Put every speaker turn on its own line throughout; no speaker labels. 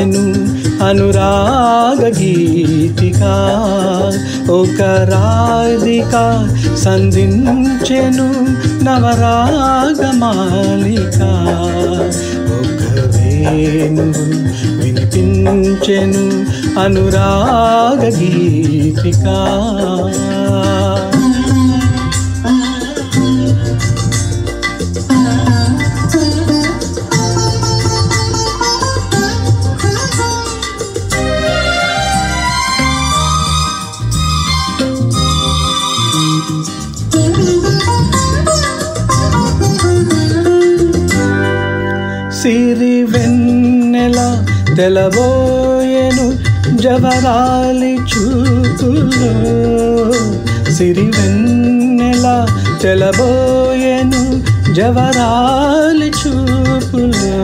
వినిపించెను అనురాగ గీతిక ఒక రాధిక సంధించెను నవరాగ మాలిక ఒక వేణువు వినిపించెను అనురాగ గీతిక సిరి వెన్నెల తెలబోయెను జవరాలి చూపులో సిరి వెన్నెల తెలబోయెను జవరాలి చూపులో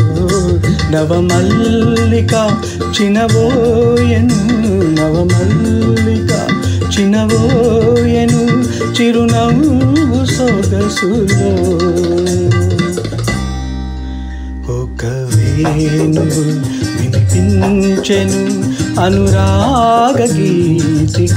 నవమల్లిక చినబోయెను నవమల్లిక చినబోయెను చిరునవ్వు సొగసులో ఒక వేణువు వినిపించెను అనురాగ గీతిక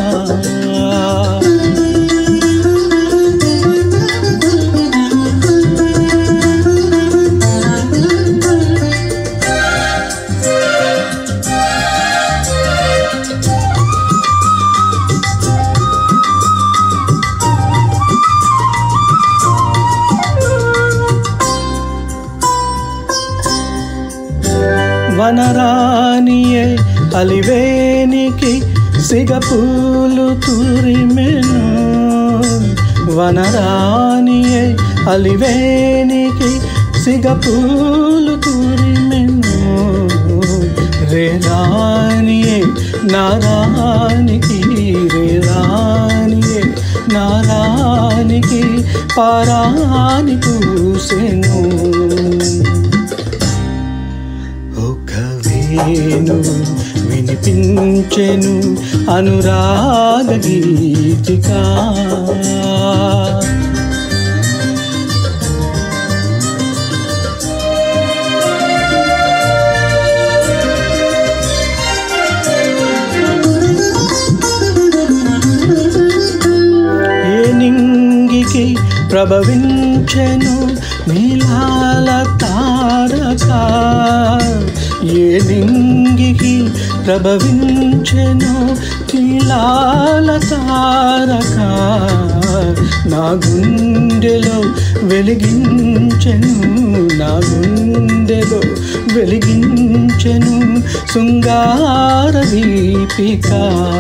వనరానియే అలివేనికి సిగపూలు తురిమెను వనరానియే అలివేనికి సిగపూలు తురిమెను రేరానియే నారానికి రేరానియే నారానికి పారాని పూసెను ఒక వేణువు వినిపించెను అనురాగ గీతిక ఏ నింగికి ప్రభవించెను నీలాల తారక ఏ నింగికి ప్రభవించెను నీలాల తారక నా గుండెలో వెలిగించెను నా గుండెలో వెలిగించెను శృంగార దీపిక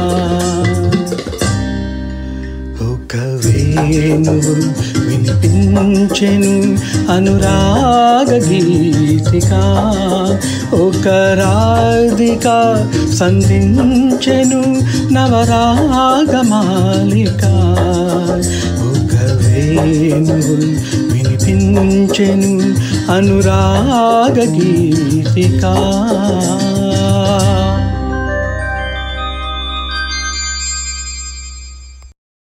ఒక వేణువు వినిపించెను అనురాగ గీతిక ఒక రాధిక సంధించెను నవరాగ మాలిక ఒక వేణువు వినిపించెను అనురాగ గీతిక